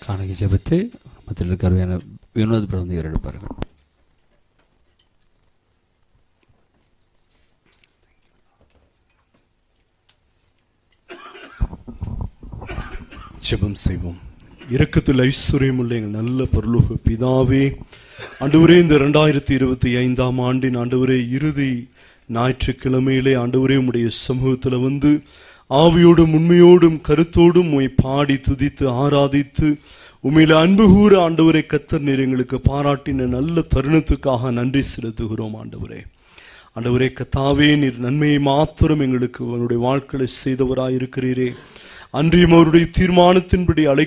காணிக்கை ஜெபத்தை மத்தியில் இருக்கிற வினோத் பிரபந்தியர் எடுப்பார்கள் ஜெபம் செய்வோம் இரக்கத்தில் ஐஸ்வர்யம் உள்ள எங்கள் நல்ல பொருளுக பிதாவே ஆண்டவரே இந்த ரெண்டாயிரத்தி இருபத்தி ஐந்தாம் ஆண்டின் ஆண்டவரே இறுதி ஞாயிற்றுக்கிழமையிலே ஆண்டவரே உம்முடைய சமூகத்தில் வந்து ஆவியோடும் உண்மையோடும் கருத்தோடும் உம்மை பாடி துதித்து ஆராதித்து உண்மையில அன்பு கூற ஆண்டவரை கத்தர் நீர் எங்களுக்கு பாராட்டின நல்ல தருணத்துக்காக நன்றி செலுத்துகிறோம் ஆண்டவரே ஆண்டவரே கத்தாவே நீர் நன்மையை மாத்திரம் எங்களுக்கு உங்களுடைய வாழ்க்கையை செய்தவராயிருக்கிறீரே அன்றியும் அவருடைய தீர்மானத்தின்படி அழை